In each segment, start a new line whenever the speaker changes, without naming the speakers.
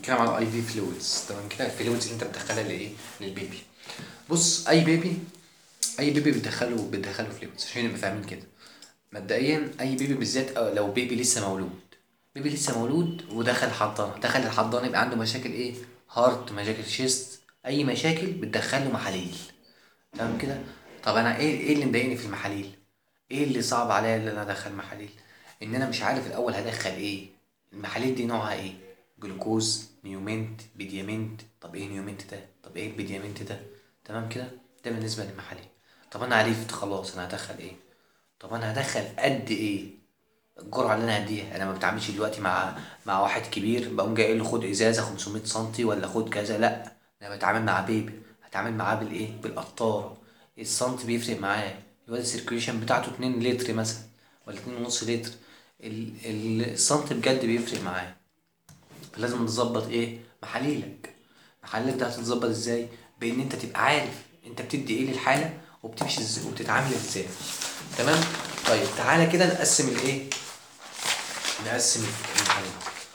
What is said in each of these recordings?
بنتكلم على اي في فلويدز تمام كده الفلويدز اللي انت بتدخلها لايه للبيبي بص اي بيبي اي بيبي بتدخله بتدخله فلويدز عشان نبقى فاهمين كده مبدئيا اي بيبي بالذات أو لو بيبي لسه مولود بيبي لسه مولود ودخل حضانه دخل الحضانه يبقى عنده مشاكل ايه هارت مشاكل شيست اي مشاكل بتدخله محاليل تمام كده طب انا ايه ايه اللي مضايقني في المحاليل ايه اللي صعب عليا ان انا ادخل محاليل ان انا مش عارف الاول هدخل ايه المحاليل دي نوعها ايه جلوكوز نيومنت بيديامنت طب ايه نيومنت ده طب ايه البيديامنت ده تمام كده ده بالنسبه للمحاليل طب انا عرفت خلاص انا هدخل ايه طب انا هدخل قد ايه الجرعه اللي انا هديها انا ما بتعاملش دلوقتي مع مع واحد كبير بقوم جاي قايل له خد ازازه 500 سنتي ولا خد كذا لا انا بتعامل مع بيبي هتعامل معاه بالايه بالقطاره السنتي بيفرق معاه الواد السيركيوليشن بتاعته 2 لتر مثلا ولا 2 ونص لتر ال- ال- السنتي بجد بيفرق معاه فلازم تظبط ايه محاليلك محاليلك ده هتتظبط ازاي بان انت تبقى عارف انت بتدي ايه للحاله وبتمشي ازاي وبتتعامل ازاي تمام طيب تعالى كده نقسم الايه نقسم المحاليل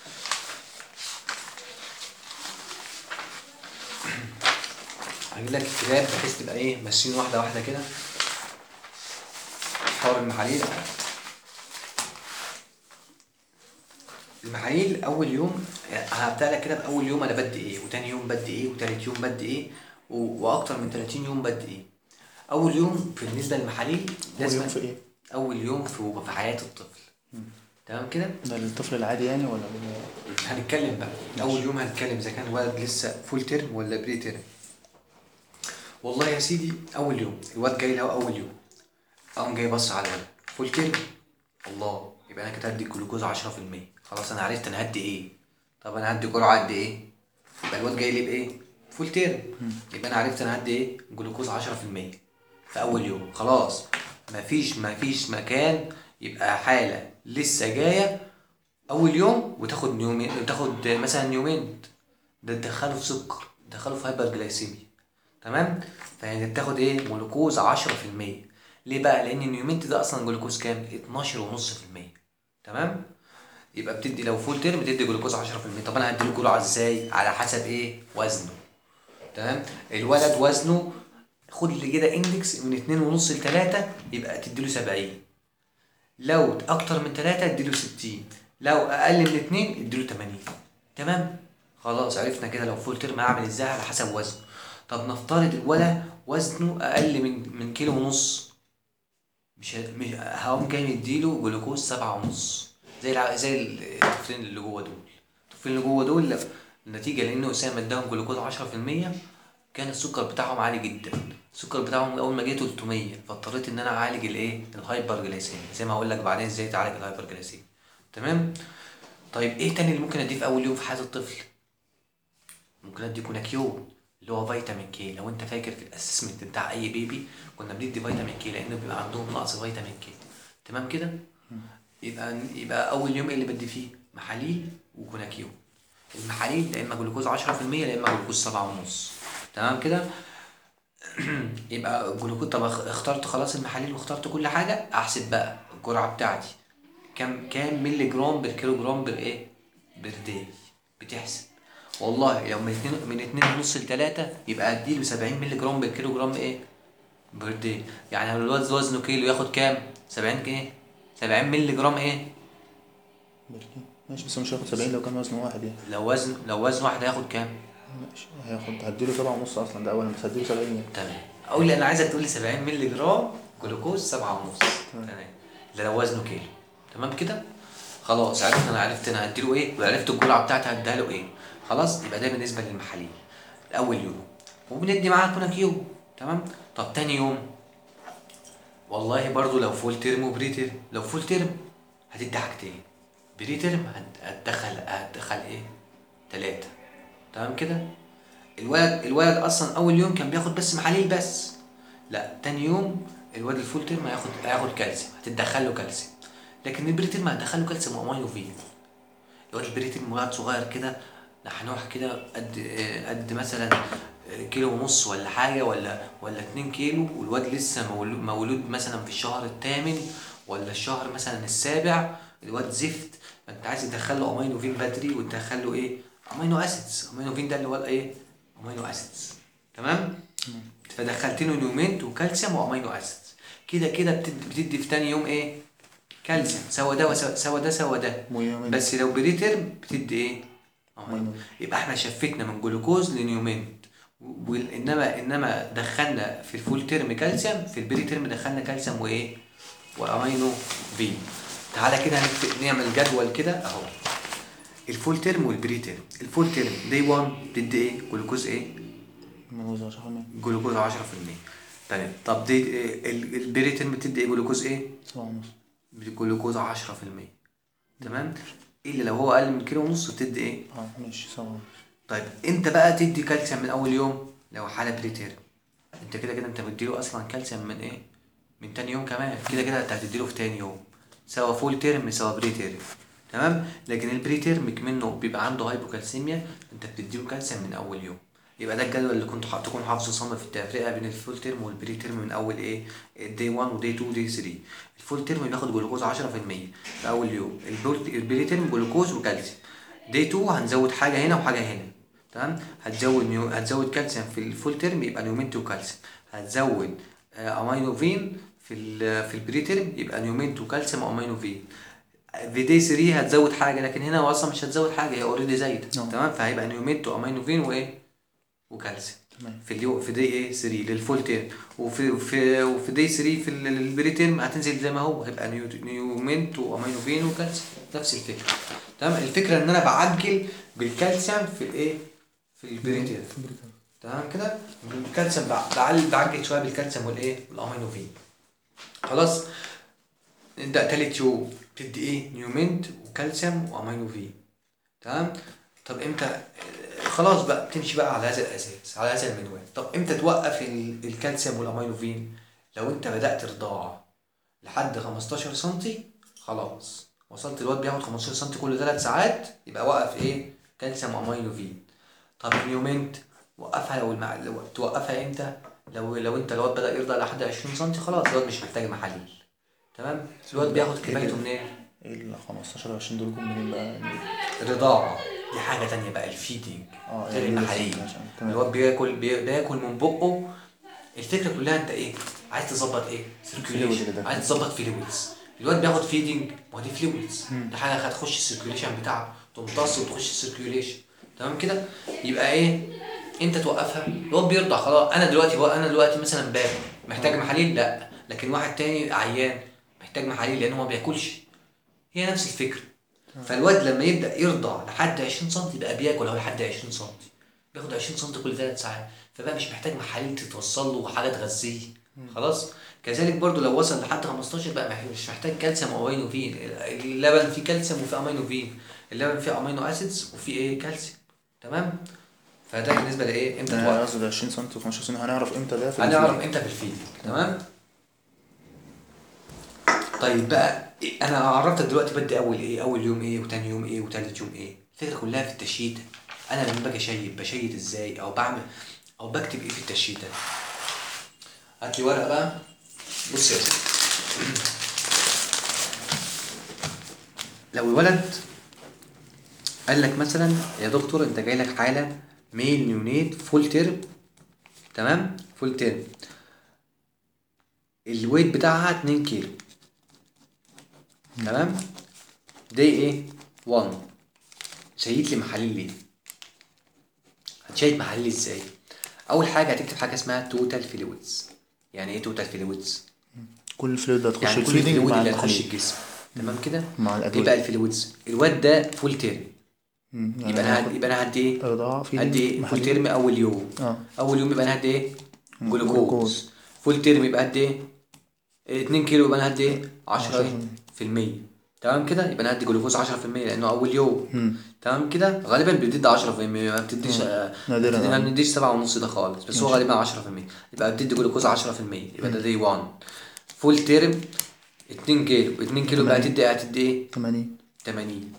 هجيب لك الكتاب بحيث تبقى ايه ماشيين واحده واحده كده حوار المحاليل المحاليل اول يوم هبدأ لك كده باول يوم انا بدي ايه وتاني يوم بدي ايه وتالت يوم بدي ايه و- واكتر من 30 يوم بدي ايه اول يوم بالنسبه للمحاليل
أول
لازم
يوم في إيه؟
اول يوم في في حياه الطفل تمام كده
ده الطفل العادي يعني ولا ال-
هنتكلم بقى اول يوم هنتكلم اذا كان ولد لسه فول ترم ولا بري ترم والله يا سيدي اول يوم الواد جاي له اول يوم اقوم جاي بص على الولد فول ترم الله يبقى انا كده هدي الجلوكوز 10% خلاص انا عرفت انا هدي ايه طب انا هدي جرعه قد ايه يبقى الواد جاي لي بايه فول ترم يبقى انا عرفت انا هدي ايه جلوكوز 10% في اول يوم خلاص مفيش مفيش مكان يبقى حاله لسه جايه اول يوم وتاخد يومين تاخد مثلا يومين ده تدخله في سكر تدخله في هايبر جلايسيميا تمام فيعني بتاخد ايه جلوكوز 10% ليه بقى لان النيومنت ده اصلا جلوكوز كام 12.5% تمام يبقى بتدي لو فول تيرم بتدي جلوكوز 10% طب انا هديله جرعه ازاي على حسب ايه وزنه تمام الولد وزنه خد لي كده اندكس من 2.5 ل 3 يبقى تديله 70 لو اكتر من 3 اديله 60 لو اقل من 2 اديله 80 تمام خلاص عرفنا كده لو فول ترم هعمل ازاي على حسب وزنه طب نفترض الولد وزنه اقل من من كيلو ونص مش ه- مش هقوم جاي مديله جلوكوز سبعة ونص زي الع... زي الطفلين اللي جوه دول الطفلين اللي جوه دول لو- النتيجة لأن أسامة اداهم جلوكوز عشرة في المية كان السكر بتاعهم عالي جدا السكر بتاعهم أول ما جه 300 فاضطريت إن أنا أعالج الإيه الهايبر جلايسيميا زي ما هقول لك بعدين إزاي تعالج الهايبر جلايسيميا تمام طيب إيه تاني اللي ممكن أديه في أول يوم في حياة الطفل ممكن ادي كوناكيون اللي هو فيتامين كي لو انت فاكر في الاسسمنت بتاع اي بيبي كنا بندي فيتامين كي لانه بيبقى عندهم نقص فيتامين كي تمام كده يبقى يبقى اول يوم ايه اللي بدي فيه محاليل وكوناكيون المحاليل لا اما جلوكوز 10% لا اما جلوكوز 7.5 تمام كده يبقى جلوكوز طب اخ- اخترت خلاص المحاليل واخترت كل حاجه احسب بقى الجرعه بتاعتي كام كام مللي جرام بالكيلو جرام بر ايه بر داي بتحسب والله لو من اتنين من اتنين ونص لتلاتة يبقى اديله 70 مللي جرام بالكيلو جرام ايه بر داي يعني لو الواد وزنه كيلو ياخد كام 70 ايه 70 مللي جرام ايه
بركي. ماشي بس مش هياخد 70 لو كان وزنه واحد يعني
لو وزن لو وزن واحد هياخد كام
ماشي هياخد هديله سبعة ونص أصلا ده أولا بس هديله 70 يعني
تمام اقول لي انا عايزك تقول لي 70 مللي جرام جلوكوز سبعة ونص تمام ده لو وزنه كيلو تمام كده خلاص عرفت انا عرفت انا هديله ايه وعرفت الجرعه بتاعتي هديها له ايه خلاص يبقى ده بالنسبه للمحاليل اول يوم وبندي معاها كوناكيو تمام طب تاني يوم والله برضو لو فول ترم وبري ترم لو فول ترم هتدي حاجتين بري ترم هت- هتدخل هتدخل ايه تلاتة تمام كده الولد الولد اصلا اول يوم كان بياخد بس محاليل بس لا تاني يوم الواد الفول ترم هياخد هياخد كالسيوم هتدخل له كالسيوم لكن البري ترم هتدخل له كالسيوم وامينو فين الواد البري ترم ولد صغير كده نحنوح كده قد آه، قد مثلا آه، كيلو ونص ولا حاجه ولا ولا 2 كيلو والواد لسه مولود, مولود مثلا في الشهر الثامن ولا الشهر مثلا السابع الواد زفت فانت عايز تدخل له امينو فين بدري وتدخل له ايه امينو اسيدز امينو فين ده اللي هو الايه امينو اسيدز تمام فدخلت له نيومنت وكالسيوم وامينو اسيدز كده كده بتدي, بتدي في تاني يوم ايه كالسيوم سوا ده وسوا سوا ده سوا ده
ويومين.
بس لو بريترم بتدي ايه امينو
أمينو.
يبقى احنا شفتنا من جلوكوز لنيومنت وال- انما انما دخلنا في الفول ترم كالسيوم في البري ترم دخلنا كالسيوم وايه وامينو في تعالى كده هنكتب- نعمل جدول كده اهو الفول ترم والبري ترم الفول ترم دي 1 بتدي ايه جلوكوز ايه
مجوز 10%
جلوكوز 10% تمام طب دي إيه؟ ال- البري ترم بتدي ايه جلوكوز ايه
سبعة ونص
جلوكوز 10% تمام الا لو هو اقل من كيلو ونص بتدي ايه
اه ماشي سبعة ونص
طيب انت بقى تدي كالسيوم من اول يوم لو حاله بريتير انت كده كده انت مديله اصلا كالسيوم من ايه من تاني يوم كمان كده كده انت هتديله في تاني يوم سواء فول تيرم سواء بري تيرم تمام لكن البري تيرم منه بيبقى عنده هايبوكالسيميا انت بتديله كالسيوم من اول يوم يبقى ده الجدول اللي كنت حاطط تكون حافظه صم في التفرقه بين الفول تيرم والبري تيرم من اول ايه دي 1 ودي 2 ودي 3 الفول تيرم بياخد جلوكوز 10% في اول يوم البول- البري تيرم جلوكوز وكالسيوم دي 2 هنزود حاجه هنا وحاجه هنا تمام هتزود نيو... هتزود كالسيوم في الفول تيرم يبقى نيومنتو كالسيوم هتزود آه، امينوفين في ال... في البري تيرم يبقى نيومنتو كالسيوم امينوفين في دي 3 هتزود حاجه لكن هنا هو اصلا مش هتزود حاجه هي اوريدي زايده
نعم.
تمام فهيبقى نيومنتو امينوفين وايه وكالسيوم
تمام
في اليو في دي ايه 3 للفول تيرم وفي في وفي دي 3 في ال- البري تيرم هتنزل زي ما هو هيبقى نيو نيومنت وامينوفين وكالسيوم نفس الفكره تمام الفكره ان انا بعجل بالكالسيوم في الايه في البري تيرم تمام كده الكالسيوم بع- بعل- بعجل شويه بالكالسيوم والايه والامينوفين خلاص نبدا تالت يوم تدي ايه نيومنت وكالسيوم وامينوفين تمام طب امتى آه، خلاص بقى تمشي بقى على هذا الاساس على هذا المنوال طب امتى توقف ال- الكالسيوم والامينوفين لو انت بدات رضاعه لحد 15 سم خلاص وصلت الواد بياخد 15 سم كل 3 ساعات يبقى وقف ايه كالسيوم وامينوفين طب اليومنت وقفها لو, المع... لو توقفها امتى لو لو انت الواد بدا يرضع لحد 20 سم خلاص الواد مش محتاج محاليل تمام الواد بياخد كفايته منين
ايه ال 15 20 دول جم منين بقى
الرضاعه دي حاجه تانية بقى الفيدنج
اه
غير
يعني
المحاليل
عشان- تمام.
الواد بياكل بي- بياكل من بقه الفكره كلها انت ايه عايز تظبط ايه
الفلويد اللي
سيركيوليشن
داخل.
عايز تظبط فلويدز الواد بياخد فيدنج ما دي فلويدز ده حاجه هتخش السيركيوليشن بتاعه تمتص وتخش السيركيوليشن تمام كده يبقى ايه انت توقفها الواد بيرضع خلاص انا دلوقتي بقى انا دلوقتي مثلا باكل محتاج محاليل لا لكن واحد تاني عيان محتاج محاليل لانه ما بياكلش هي نفس الفكره فالواد لما يبدا يرضع لحد 20 سم يبقى بياكل اهو لحد 20 سم بياخد 20 سم كل 3 ساعات فبقى مش محتاج محاليل تتوصل له وحاجه تغذيه خلاص كذلك برضو لو وصل لحد 15 بقى مح- مش محتاج كالسيوم او امينوفين اللبن فيه كالسيوم وفيه امينوفين اللبن فيه امينو اسيدز وفيه ايه كالسيوم تمام فده بالنسبه لايه امتى
انا
توقف
قصدي 20 سم و 15 سم هنعرف امتى ده في
هنعرف
الفيديو.
امتى في الفيديو تمام طيب بقى إيه- انا عرفتك دلوقتي بدي اول ايه اول يوم ايه وتاني يوم ايه وتالت يوم ايه الفكره كلها في التشييد انا لما باجي اشيد بشيد ازاي او بعمل او بكتب ايه في التشييد ده هات لي ورقه بقى بص يا سيدي لو الولد قال لك مثلا يا دكتور انت جاي لك حاله ميل نيونيت فول تيرم تمام فول تيرم الويت بتاعها 2 كيلو تمام دي ايه 1 شيت لي محاليل ليه هتشيت محاليل ازاي اول حاجه هتكتب حاجه اسمها توتال فلويدز يعني ايه توتال فلويدز
كل الفلويد ده هتخش
يعني كل
الفيدنج
الفلويد
مع
اللي هتخش
المحاليل
الجسم تمام كده
مع الأدوية.
يبقى الفلويدز الواد ده فول تيرم
مم، يعني
يبقى انا
هناخد
هد- يبقى انا هدي ايه
رضاعة فيدنج
هدي ايه فول
محاليل.
تيرم اول يوم
اه
اول يوم يبقى انا هدي ايه
جلوكوز.
جلوكوز فول تيرم يبقى قد ايه 2 كيلو يبقى انا هدي ايه 10 إيه؟ في المية تمام كده يبقى انا هدي جلوكوز 10% لانه اول يوم
مم.
تمام كده غالبا بتدي 10% ما بتديش آه،
نادراً،
ما
آه.
بتديش 7 ونص ده خالص بس هو غالبا 10% يبقى بتدي جلوكوز 10% يبقى ده دي 1 فول تيرم 2 كيلو 2 كيلو يبقى هتدي هتدي ايه
80
80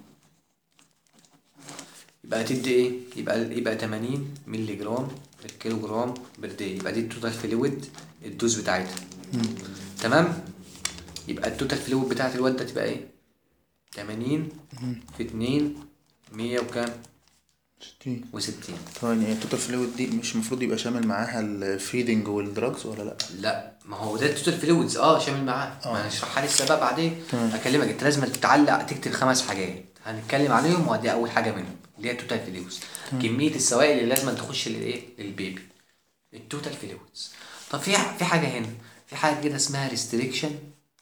يبقى هتدي ايه يبقى يبقى 80 مللي جرام بالكيلو جرام بير داي يبقى دي التوتال فلويد الدوز بتاعتها تمام يبقى التوتال فلويد بتاعت الواد ده تبقى ايه 80 في 2 100 وكام
60
و60
ثواني ايه التوتال فلويد دي مش المفروض يبقى شامل معاها الفيدنج والدراجز ولا لا؟
لا ما هو ده التوتال فلويدز اه شامل معاه
آه.
ما انا اشرحها لسه بقى بعدين
تمام.
اكلمك انت لازم تتعلق تكتب خمس حاجات هنتكلم عليهم ودي اول حاجه منهم اللي هي التوتال فلويدز كميه السوائل اللي لازم تخش للايه للبيبي التوتال فلويدز طب في في حاجه هنا في حاجه كده اسمها ريستريكشن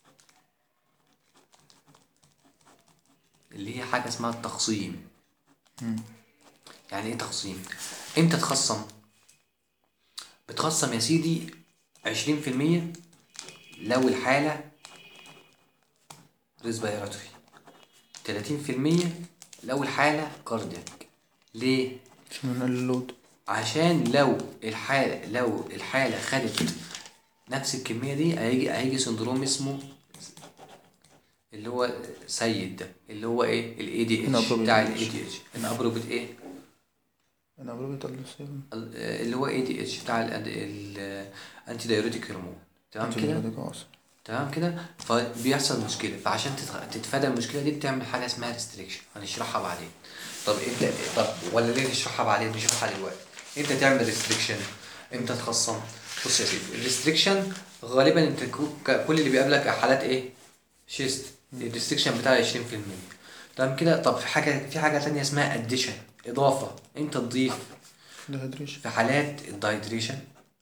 اللي هي حاجه اسمها التخصيم يعني ايه تخصيم امتى تخصم بتخصم يا سيدي عشرين في المية لو الحالة ريسبيراتوري تلاتين في المية لو الحالة كاردياك ليه؟
عشان نقلل اللود
عشان لو الحالة لو الحالة خدت نفس الكمية دي هيجي هيجي سندروم اسمه اللي هو سيد ده اللي هو ايه الاي دي اتش
Inappropriate
بتاع
ADH.
الاي دي اتش انابروبت ايه
انا بروبيت السيرم
ال- اللي هو اي دي اتش بتاع الانتي دايوريتك هرمون تمام كده تمام كده فبيحصل مشكله فعشان تتخ- تتفادى المشكله دي بتعمل حاجه اسمها ريستريكشن هنشرحها بعدين طب انت طب ولا ليه نشرحها بعدين نشرحها دلوقتي انت تعمل ريستريكشن امتى تخصم بص يا سيدي الريستريكشن غالبا انت كو- ك- كل اللي بيقابلك حالات ايه شيست الريستريكشن بتاعها 20% تمام كده طب في حاجه في حاجه تانية اسمها اديشن اضافه انت تضيف
ديهيدريشن
في حالات الدايدريشن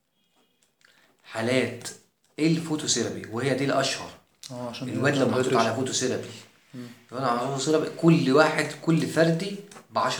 حالات الفوتوثيرابي وهي دي الاشهر
اه عشان
الواد لما محطوط على فوتوثيرابي الواد على فوتوثيرابي كل واحد كل فردي ب 10%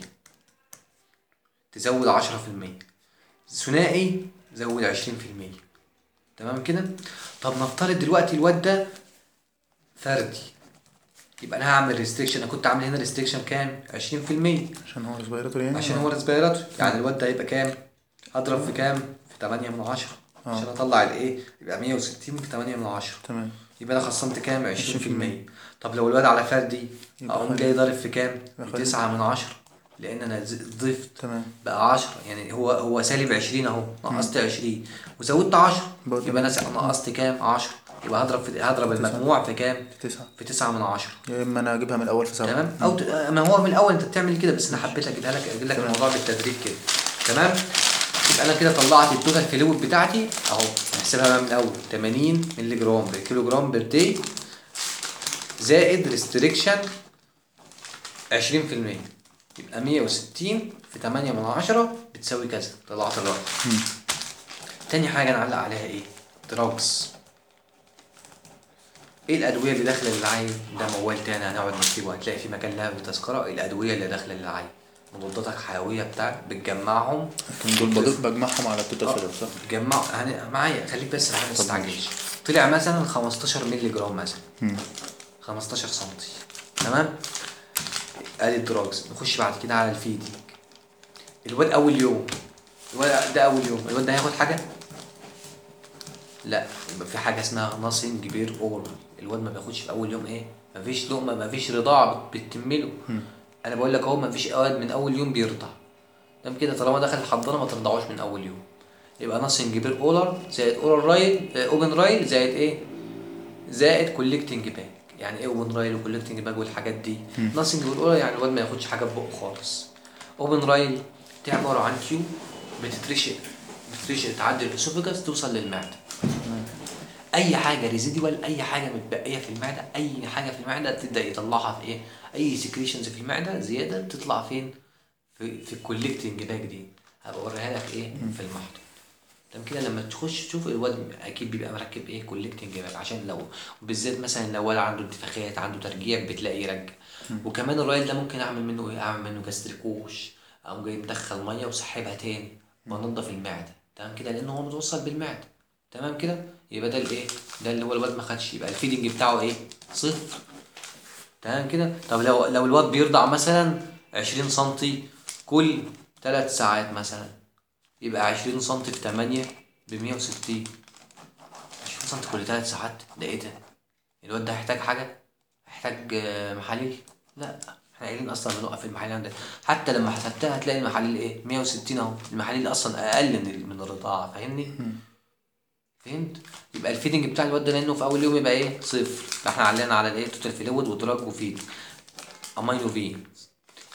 تزود 10% ثنائي زود 20% تمام كده طب نفترض دلوقتي الواد ده فردي يبقى انا هعمل ريستريكشن انا كنت عامل هنا ريستريكشن كام 20%
عشان هو ريسبيراتوري يعني
عشان هو ريسبيراتوري يعني الواد ده هيبقى كام؟ هضرب في كام؟ في 8 من 10
آه.
عشان اطلع الايه؟ يبقى 160 في 8 من 10
تمام
يبقى انا خصمت كام؟ 20%
20%.
طب لو الواد على فردي
يبقى
اقوم
خلي-
جاي ضارب في كام؟
يبقى
في
خلي-
9 من 10 لان انا ز- ضفت
تمام
بقى 10 يعني هو هو سالب 20 اهو نقصت 20 وزودت 10
بقى
يبقى انا س- نقصت كام؟ 10 يبقى هضرب في هضرب
تسعة.
المجموع في كام؟
تسعة
في 9 من 10
يا اما انا اجيبها من الاول في سبعة
تمام او ت... ما هو من الاول انت بتعمل كده بس انا حبيت اجيبها لك اجيب لك
تمام.
الموضوع بالتدريج كده تمام يبقى انا كده طلعت التوتال فلويد بتاعتي اهو نحسبها بقى من الاول 80 مللي جرام بالكيلو جرام بير داي زائد ريستريكشن 20% يبقى 160 في 8 من 10 بتساوي كذا طلعت الرقم تاني حاجه نعلق عليها ايه دراجز ايه الادويه اللي داخله للعين ده موال تاني هنقعد نكتبه هتلاقي في مكان لها بالتذكره إيه الادويه اللي داخله للعين مضادات حيويه بتاعك بتجمعهم
لكن دول بضيف بجمعهم على التوتال فلويد صح؟
بتجمع هن... معايا خليك بس معايا ما تستعجلش طلع مثلا 15 مللي جرام مثلا
مم.
15 سنتي تمام ادي الدراجز نخش بعد كده على الفيدنج الواد اول يوم الواد ده اول يوم الواد ده هياخد حاجه لا يبقى في حاجه اسمها ناسنج بير اورال الواد ما بياخدش في اول يوم ايه مفيش لقمه مفيش رضاعه بتتمله انا بقول لك اهو مفيش واد من اول يوم بيرضع تمام كده طالما دخل الحضانه ما ترضعوش من اول يوم يبقى ناسنج بير اورال زائد اورال رايل اوبن رايل زائد ايه زائد كولكتنج باك يعني ايه اوبن رايل وكولكتنج باك والحاجات دي ناسنج بير اورال يعني الواد ما ياخدش حاجه في بقه خالص اوبن رايل دي عباره عن تيوب بتترشق بتترشق تعدي الاسوفجاس توصل للمعده اي حاجه ريزيدوال اي حاجه متبقيه في المعده اي حاجه في المعده تبدا يطلعها في ايه اي سكريشنز في المعده زياده تطلع فين في في الكولكتنج باك دي هبقى اوريها لك ايه في المحضر تمام كده لما تخش تشوف الواد اكيد بيبقى مركب ايه كولكتنج باك عشان لو بالذات مثلا لو ولا عنده انتفاخات عنده ترجيع بتلاقي يرجع وكمان الرايل ده ممكن اعمل منه ايه اعمل منه جاستريكوش اقوم جاي مدخل ميه وسحبها تاني بنضف المعده تمام كده لان هو متوصل بالمعده تمام كده يبقى ده الايه ده اللي هو الواد ما خدش يبقى الفيدنج بتاعه ايه صفر تمام كده طب لو لو الواد بيرضع مثلا 20 سنتي كل 3 ساعات مثلا يبقى 20 سنتي في 8 ب 160 20 سنتي كل 3 ساعات ده ايه ده الواد ده هيحتاج حاجه هيحتاج آه، محاليل لا احنا قايلين اصلا بنوقف المحاليل عندنا حتى لما حسبتها هتلاقي المحاليل ايه 160 اهو المحاليل اصلا اقل من من الرضاعه فاهمني فهمت يبقى الفيدنج بتاع الواد ده لانه في اول يوم يبقى ايه صفر فاحنا علينا على الايه توتال فلويد ودراج وفيد امينو في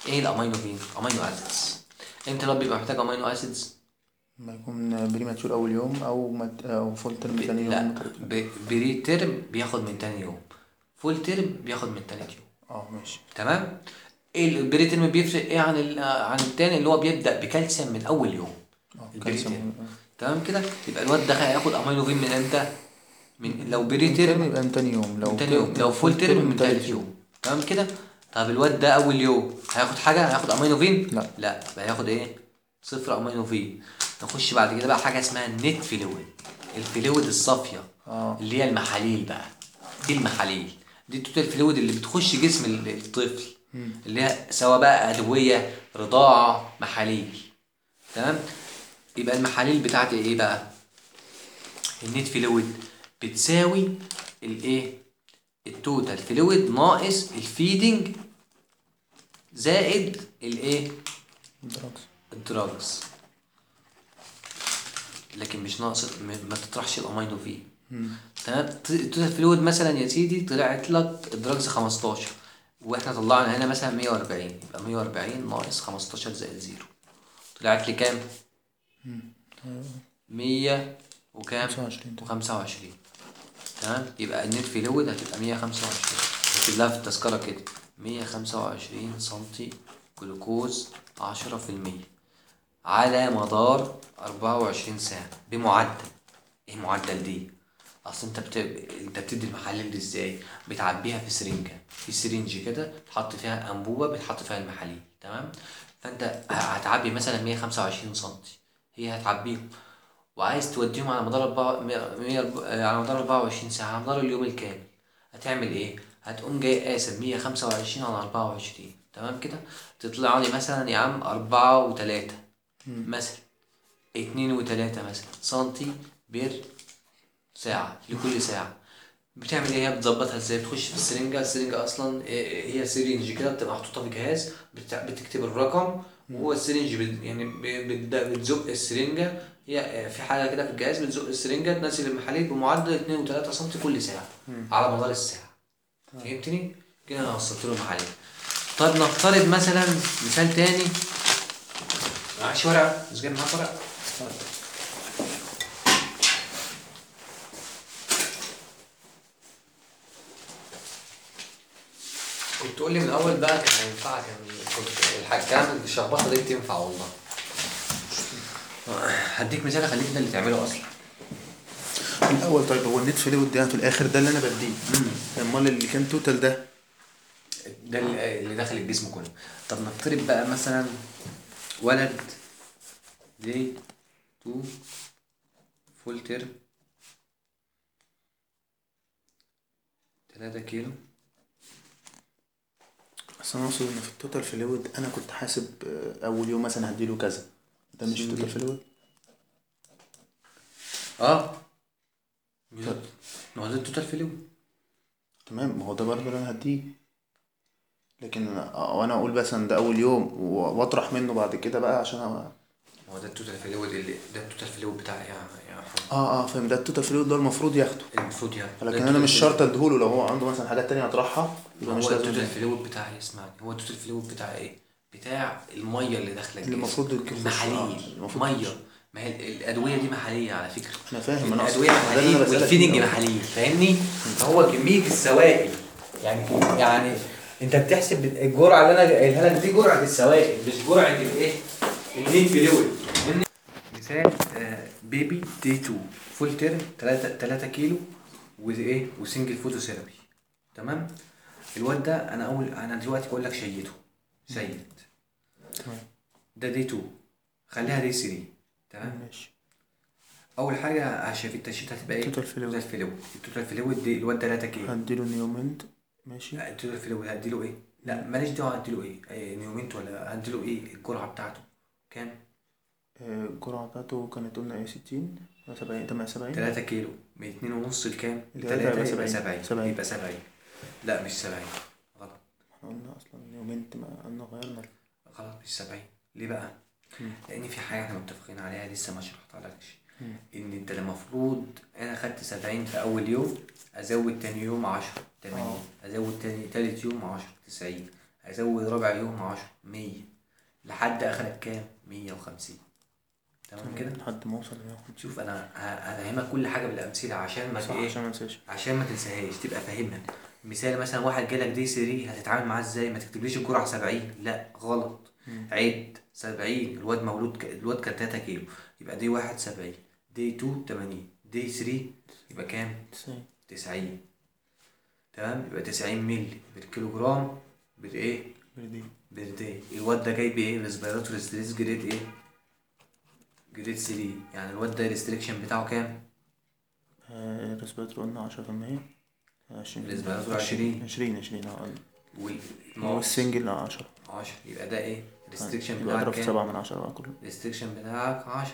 ايه الامينوفين امينو اسيدز امتى الواد بيبقى محتاج امينو اسيدز
لما يكون بريماتشور اول يوم او مت... او فول ترم تاني يوم
لا ب- بري ترم بياخد من تاني يوم فول ترم بياخد من تالت يوم
اه ماشي
تمام ايه البري ترم بيفرق ايه عن ال- عن التاني اللي هو بيبدا بكالسيوم من اول يوم
اه
البري
كالسيوم
ترم تمام كده يبقى الواد ده هياخد امينوفين من امتى من لو بري
ترم
ترم
يبقى من تاني يوم لو
من تاني يوم لو فول ترم من تالت يوم تمام كده طب الواد ده اول يوم هياخد حاجه هياخد امينوفين
لا.
لا يبقى هياخد ايه صفر امينوفين نخش بعد كده بقى حاجه اسمها النت فلويد الفلويد الصافيه
اه
اللي هي المحاليل بقى دي المحاليل دي التوتال فلويد اللي بتخش جسم ال- الطفل اللي هي سواء بقى ادويه رضاعه محاليل تمام يبقى المحاليل بتاعتي ايه بقى النت فلويد بتساوي الايه التوتال فلويد ناقص الفيدنج زائد الايه
دراكس
الدراجز لكن مش ناقص م- ما تطرحش الامينو فيه تمام ت- التوتال فلويد مثلا يا سيدي طلعت لك الدراجز 15 واحنا طلعنا هنا مثلا 140 يبقى 140 ناقص 15 زائد زيرو طلعت لي كام؟ 100 وكام؟
25
و25 تمام يبقى النت فلويد هتبقى 125 هكتب لها في التذكرة كده 125 سنتي جلوكوز 10% على مدار 24 ساعة بمعدل ايه معدل دي؟ اصل انت بت... انت بتدي المحاليل دي ازاي؟ بتعبيها في سرنجة في سرنج كده تحط فيها انبوبة بتحط فيها المحاليل تمام؟ فانت ه- هتعبي مثلا 125 سنتي هي هتعبيهم وعايز توديهم على مدار أربعة مية مية على مدار 24 ساعة على مدار اليوم الكامل هتعمل ايه؟ هتقوم جاي قاسم 125 على 24 تمام كده؟ تطلع لي مثلا يا عم أربعة وتلاتة مثلا اتنين وتلاتة مثلا سنتي بير ساعة لكل ساعة بتعمل ايه هي بتظبطها ازاي بتخش في السرنجة السرنجة اصلا إيه- هي سرنج كده بتبقى محطوطة في جهاز بتع- بتكتب الرقم وهو السرنج بت- يعني ب- بت- بتزق السرنجة هي في حاجة كده في الجهاز بتزق السرنجة تنزل المحاليل بمعدل 2 و3 سم كل ساعة على مدار الساعة فهمتني؟ كده انا وصلت له المحاليل طيب نفترض مثلا مثال تاني معكش ورقة مش جايب معاك ورقة كنت تقول لي من الاول بقى كان هينفعك يعني كنت الح- الكلام الشخبطه دي بتنفع والله هديك مثال اخليك ده اللي تعمله اصلا
الاول طيب هو النت فلويد ده في الاخر ده اللي انا بديه امال اللي كان توتال ده
ده اللي اللي داخل الجسم كله طب نفترض بقى مثلا ولد دي تو فول ترم تلاتة كيلو
بس انا اقصد ان في التوتال فلويد انا كنت حاسب آه، اول يوم مثلا هديله كذا ده مش توتال فلويد
اه ما هو ده التوتال فلويد
تمام ما هو ده برضه اللي انا هديه لكن آه، وانا اقول مثلا ده اول يوم و- واطرح منه بعد كده بقى عشان أ...
ما هو ده التوتال فلويد اللي ده التوتال فلويد بتاع يا يا محمد
اه اه فاهم ده التوتال فلويد اللي هو المفروض ياخده
المفروض يعني ده
لكن انا مش
التوتال
شرط اديهوله لو هو عنده مثلا حاجات تانية اطرحها يبقى
هو
مش
التوتال
لازم
فلويد بتاع إيه؟ اسمعني هو التوتال فلويد بتاع ايه؟ بتاع الميه اللي داخله
اللي المفروض يخش- آه،
محاليل
المفروض
ميه
يخش.
ما هي ال- الادويه دي محليه على فكره
انا فاهم انا
الادويه
أقصد- ده اللي أنا
محاليل
بسألك
والفيدنج
فيه.
محاليل فاهمني؟ فهو كميه السوائل يعني يعني انت بتحسب الجرعه اللي انا قايلها لك دي جرعه السوائل مش جرعه الايه؟ النيت فلويد مثال آه، بيبي دي 2 فول تيرم 3 3 كيلو وايه وسنجل فوتوثيرابي تمام الواد ده انا اول انا دلوقتي بقول لك شيته سيد
تمام
ده دي 2 خليها دي 3 تمام
ماشي
اول حاجه شايف التشيت هتبقى ايه
توتال فلويد.
توتال فلويد التوتال فلويد دي الواد ده 3 كيلو
هديله نيومنت ماشي
لا التوتال فلويد هديله ايه لا ماليش دعوه هديله ايه إيه، نيومنت ولا هديله ايه الجرعه بتاعته كام
آه، الجرعة بتاعته كانت قلنا ايه 60 ولا 70 تمام 70
3 كيلو من 2 ونص لكام؟
التلاتة
لتلاتة
يبقى
يبقى
70.
70
70.
يبقى 70 لا مش 70 غلط
احنا قلنا اصلا نيومنت ما قلنا غيرنا
غلط مش 70 ليه بقى؟
مم.
لأن في حاجة احنا متفقين عليها لسه ما شرحتهالكش إن أنت المفروض أنا خدت 70 في أول يوم أزود تاني يوم 10 80
آه.
أزود تاني تالت يوم 10 90 هزود رابع يوم عشرة مية لحد اخرك كام مية وخمسين تمام كده
لحد ما اوصل ل 150
شوف انا ه- هفهمك كل حاجه بالامثله عشان ما
صح
ايه
عشان ما انساش
عشان ما تنساهاش تبقى فاهمها مثال مثلا واحد جالك دي 3 هتتعامل معاه ازاي ما تكتبليش الجرعه 70 لا غلط عد 70 الواد مولود ك... الواد كان 3 كيلو يبقى دي 1 70 دي 2 80 دي 3 يبقى كام
90
90 تمام يبقى 90 مللي بالكيلو جرام بالايه
بردي
بالدي الواد ده جايب ايه ريسبيراتوري ستريس جريد ايه جريد 3 يعني الواد ده الريستريكشن بتاعه كام
ريسبيراتور قلنا 10% 20
الريسبيراتور 20
20 20 اه هو
والماوس
السنجل 10
10 يبقى ده ايه الريستريكشن
يبقى
بتاعك
اضرب في
كام
7 من 10 بقى كله
الريستريكشن بتاعك 10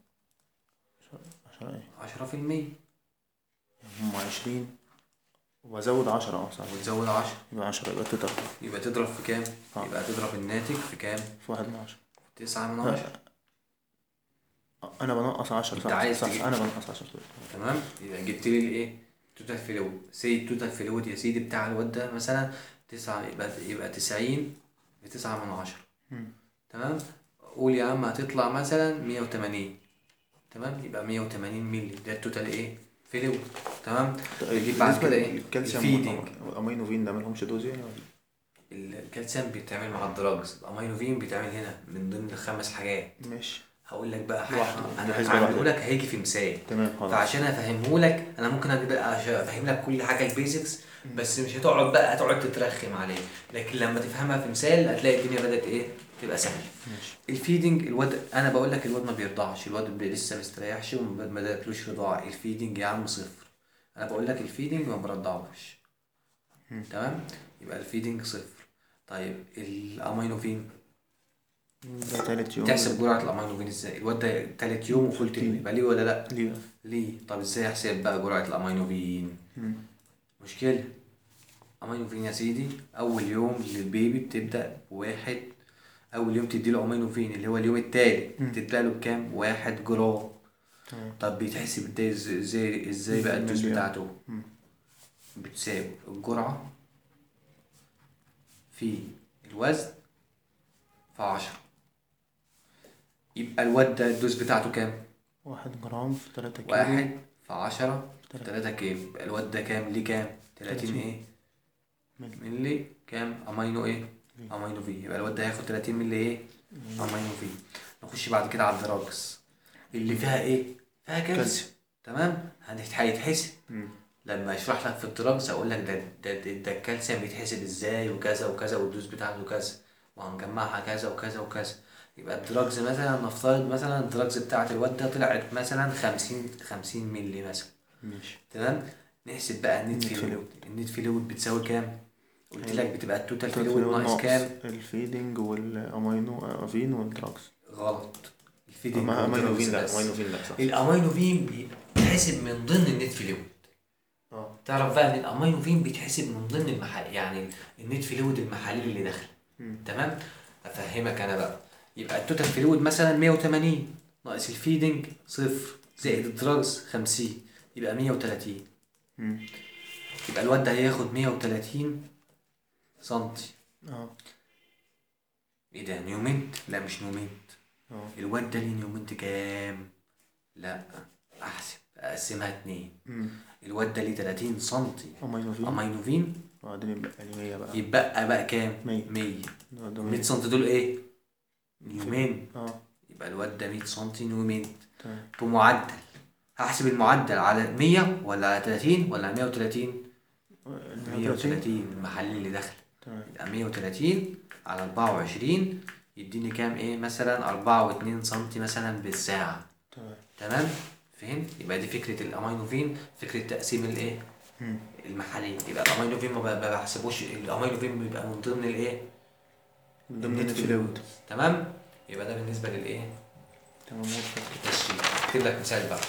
10 ايه
10%
هم 20 وازود 10 اه صح
وتزود 10
يبقى 10 يبقى تضرب
يبقى تضرب في كام
آه.
يبقى تضرب الناتج في كام
في 1 من 10
9 من 10
انا بنقص 10
أنت
صح
عايز
صح
تجيب-
انا بنقص 10
تمام يبقى جبت لي الايه توتال فلويد سي التوتال فلويد يا سيدي بتاع الواد ده مثلا 9 يبقى يبقى 90 ب 9 من 10
مم.
تمام قول يا عم هتطلع مثلا 180 تمام يبقى 180 مللي ده التوتال ايه فلويد تمام نجيب بعد
بالنسبة
كده ايه
للكالسيوم
الفيدنج
والامينوفين ده مالهمش دوز يعني ولا؟
الكالسيوم بيتعمل مع الدراجز الامينوفين بيتعمل هنا من ضمن الخمس حاجات
ماشي
هقول لك بقى حاجه
لوحده،
انا
دي حسبة
هعمله
لوحده.
لك هيجي في مثال
تمام خلاص
فعشان افهمه لك انا ممكن اجيب عشان افهم لك كل حاجه البيزكس بس مش هتقعد بقى هتقعد تترخم عليه لكن لما تفهمها في مثال هتلاقي الدنيا بدات ايه تبقى سهله
ماشي
الفيدنج الواد انا بقول لك الواد ما بيرضعش الواد بي- لسه مستريحش وما ما بداتلوش رضاعه الفيدنج يا عم صفر انا بقول لك الفيدنج ما برضعوش
مم.
تمام يبقى الفيدنج صفر طيب الامينوفين
ده تالت يوم
تحسب جرعه الامينوفين ازاي الواد ده تالت يوم وفول تاني يبقى ليه ولا لا
ليه بقى؟
ليه طب ازاي احسب بقى جرعه الامينوفين
مم.
مشكله امينوفين يا سيدي اول يوم للبيبي بتبدا بواحد اول يوم تديله امينوفين اللي هو اليوم التالت
مم.
تديله بكام واحد جرام
تمام
طب بيتحسب ده إز- ازاي ازاي بقى الدوز
مليون.
بتاعته
مم.
بتساوي الجرعه في الوزن في عشرة يبقى الواد ده الدوز بتاعته كام
واحد جرام في تلاتة كيلو
واحد في عشرة في
تلاتة.
تلاتة كيلو يبقى الواد ده كام ليه كام تلاتين
تلاتين.
ايه
ملي.
ملي كام امينو ايه
ملي.
امينو في يبقى الواد ده هياخد 30 ملي ايه امينو في نخش بعد كده على الدراجز اللي فيها ايه فيها كالسيوم
كالسيوم.
تمام هنت- هيتحسب
مم.
لما اشرح لك في الدراجز اقول لك ده ده ده, ده الكالسيوم بيتحسب ازاي وكذا وكذا والدوز بتاعته كذا وهنجمعها كذا وكذا وكذا يبقى الدراجز مثلا نفترض مثلا الدراجز بتاعت الواد ده طلعت مثلا 50 50 ملي مثلا
ماشي
تمام نحسب بقى النت
النت
فلويد النت فلويد بتساوي كام قلت
هي-
لك بتبقى التوتال
تلات
فلويد
كيلو
ناقص
ناقص
كام
الفيدنج والامينوفين والدراجز
غلط الفيدنج
أما امينوفين
والدراجز
لا
بس.
امينوفين لا صح
الامينوفين بيتحسب من ضمن النت فلويد
اه
تعرف بقى ان الامينوفين بيتحسب من ضمن المحال يعني النت فلويد المحاليل اللي داخله
مم.
تمام افهمك انا بقى يبقى التوتال فلويد مثلا 180 ناقص الفيدنج صفر زائد الدراجز 50 يبقى 130
مم.
يبقى الواد ده هياخد 130 سنتي
اه
ايه ده نيومنت لا مش نيومنت
اه
الواد ده ليه نيومنت كام لا احسب اقسمها اتنين
مم.
الواد ده ليه 30 سنتي
امينوفين
امينوفين
وبعدين يبقى لي 100 بقى
يتبقى بقى كام
100.
100
ده- ده
100
100
سنتي دول ايه نيومين
اه
يبقى الواد ده 100 سنتي نيومين
تمام
بمعدل هحسب المعدل على 100 ولا على 30 ولا على 130
130
130 المحلل اللي داخل
تمام
يبقى 130 على 24 يديني كام ايه مثلا 4 و2 سنتي مثلا بالساعة
تمام
تمام فهمت يبقى دي فكرة الامينوفين فكرة تقسيم الايه
مم.
المحاليل يبقى الامينوفين ما ب- ما بحسبوش الامينوفين بيبقى من ضمن الايه
من ضمن
النت
الفلويد
تمام يبقى ده بالنسبة للايه
تمام وصلت.
التشريح اكتب لك مثال بقى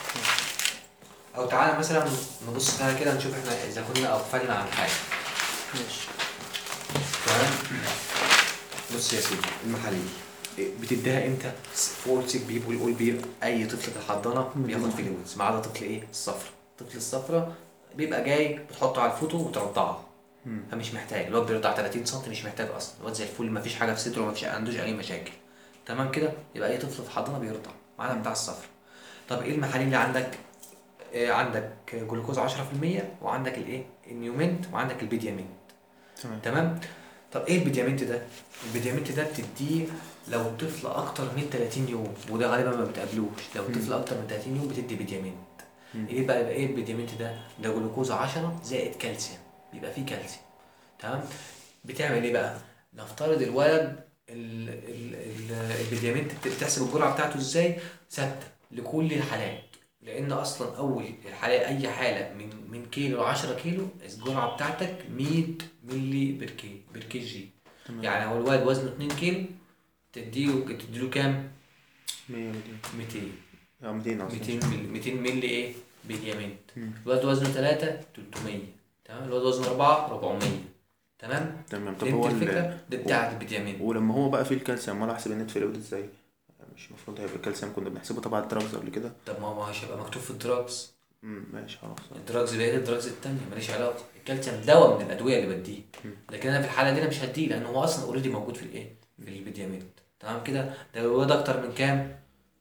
او تعالى مثلا نبص فيها كده نشوف احنا اذا كنا اغفلنا عن حاجة
ماشي
تمام بص يا سيدي المحاليل بتديها امتى؟ فور سيك بيبول اول بي اي طفل في الحضانه بياخد فلويدز ما عدا طفل ايه؟ الصفرة طفل الصفرة بيبقى جاي بتحطه على الفوتو وترضعه فمش محتاج الواد بيرضع 30 سم مش محتاج اصلا الواد زي الفل مفيش حاجه في صدره مفيش عندوش اي مشاكل تمام كده يبقى اي طفل في حضانه بيرضع ما عدا بتاع الصفر طب ايه المحاليل اللي عندك آه عندك جلوكوز 10% وعندك الايه النيومنت وعندك البيديامنت
تمام
تمام طب ايه البيديامنت ده البيديامنت ده بتديه لو الطفل اكتر من 30 يوم وده غالبا ما بتقابلوش لو الطفل اكتر من 30 يوم بتدي بيديامنت ايه بقى يبقى ايه البيديامنت ده ده جلوكوز 10 زائد كالسيوم بيبقى فيه كالسيوم تمام بتعمل ايه بقى نفترض الولد ال- ال- ال- البيديامنت بت- بتحسب الجرعه بتاعته ازاي ثابته لكل الحالات لان اصلا اول الحالة اي حاله من من كيلو ل 10 كيلو الجرعه بتاعتك 100 ملي بر كي بر كي جي يعني هو الولد وزنه 2 كيلو تديله تديله كام
100 200
200
اه 200 اصلا
200 ملي 200 ملي ايه بيديامنت الولد وزنه 3 300 تمام الولد وزنه 4 400 تمام
تمام طب
فهمت
هو
الفكره
ال...
ده بتاع البيديامنت
ولما هو بقى فيه الكالسيوم ولا احسب النت فلويد ازاي مش المفروض هيبقى الكالسيوم كنا بنحسبه تبع الدراجز قبل كده
طب ما هو ما هيبقى مكتوب في الدراجز
امم ماشي خلاص
الدراجز بقى الدراجز التانية ماليش علاقه الكالسيوم دواء من الادويه اللي بديه لكن انا في الحاله دي انا مش هديه لان هو اصلا اوريدي موجود في الايه في البيديامنت تمام كده ده الولد اكتر من كام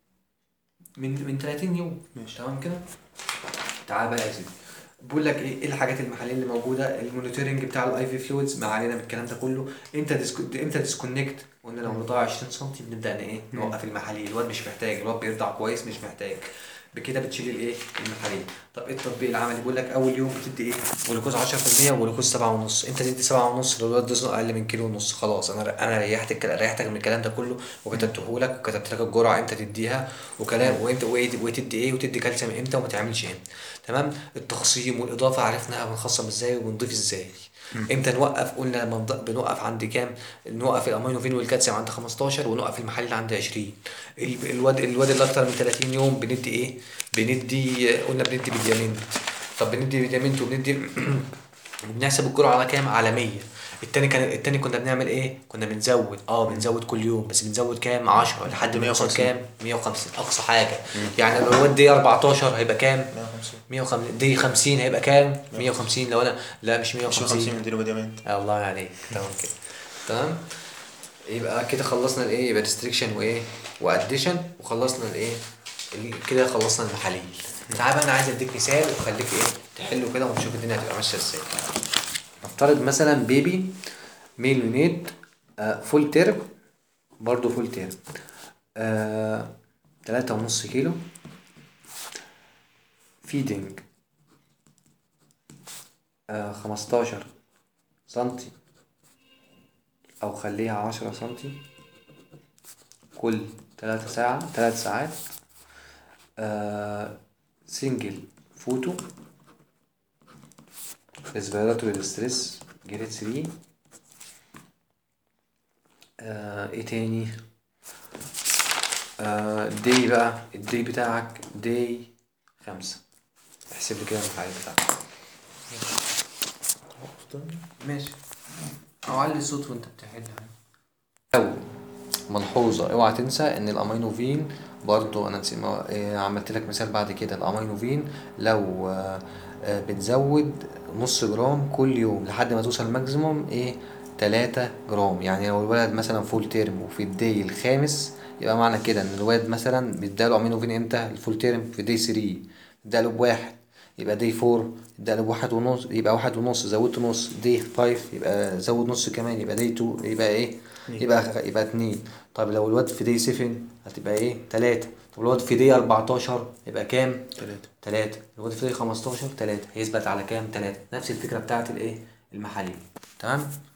من من 30 يوم
ماشي.
تمام كده تعال بقى يا سيدي بقول لك ايه إيه الحاجات المحليه اللي موجوده المونيتورنج بتاع الاي في فلويدز ما علينا بالكلام ده كله انت ديسكو... امتى ديسكونكت قلنا لو رضاعه 20 سم بنبدا ان ايه نوقف المحاليل الواد مش محتاج الواد بيرضع كويس مش محتاج بكده بتشيل الايه المحاليل طب ايه التطبيق العملي بيقول لك اول يوم بتدي ايه جلوكوز 10% وجلوكوز 7.5 انت تدي 7.5 لو الواد وزنه اقل من كيلو ونص خلاص انا انا ريحتك ريحتك من الكلام ده كله وكتبته لك وكتبت لك الجرعه امتى تديها وكلام وانت وإيه- وتدي ايه وتدي كالسيوم امتى وما تعملش امتى تمام التخصيم والاضافه عرفنا بنخصم ازاي وبنضيف ازاي امتى نوقف قلنا لما نض- بنوقف عند كام نوقف الامينوفين والكالسيوم عند 15 ونوقف المحلل عند 20 ال- الواد الواد اللي اكتر من 30 يوم بندي ايه بندي قلنا بندي فيتامين طب بندي فيتامين وبندي بنحسب الجرعه على كام على 100 التاني كان التاني كنا بنعمل ايه كنا بنزود اه بنزود كل يوم بس بنزود كام 10 لحد ما يوصل
150.
كام 150 اقصى حاجه يعني لو الواد دي 14 هيبقى كام
150
150 دي 50 هيبقى كام 150 لو انا لا مش 150
150 من ديلو فيتامين
آه الله عليك تمام كده تمام يبقى كده خلصنا الايه يبقى ريستريكشن وايه واديشن وخلصنا الايه ال- كده خلصنا المحاليل تعال بقى انا عايز اديك مثال وخليك ايه تحله كده ونشوف الدنيا هتبقى ماشيه ازاي نفترض مثلا بيبي ميل يونيت آه فول تيرم برضو فول تيرم آه تلاتة ونص كيلو فيدنج آه خمستاشر سنتي أو خليها عشرة سنتي كل تلاتة ساعة تلات ساعات آه سنجل فوتو ريسبيراتوري ستريس جريد 3 آه ايه تاني آه دي بقى الدي بتاعك دي خمسة احسب لي كده المحايل بتاعك ماشي او علي الصوت وانت بتحلها لو ملحوظة اوعى تنسى ان الامينوفين برضو انا نسيت ما- إيه، عملت لك مثال بعد كده الامينوفين لو آه، آه، بتزود نص جرام كل يوم لحد ما توصل ماكسيموم ايه تلاتة جرام يعني لو الولد مثلا فول تيرم وفي الدي الخامس يبقى معنى كده ان الولد مثلا بيداله امينوفين امتى الفول تيرم في دي 3 اداله بواحد يبقى دي فور اداله بواحد ونص يبقى واحد ونص زودت نص دي فايف يبقى زود نص كمان يبقى دي تو يبقى ايه يبقى يبقى اتنين طب لو الواد في دي 7 هتبقى ايه تلاتة طب الواد في دي 14 يبقى كام
تلاتة
تلاتة الواد في دي 15 تلاتة هيثبت على كام تلاتة نفس الفكرة بتاعت الايه المحاليل تمام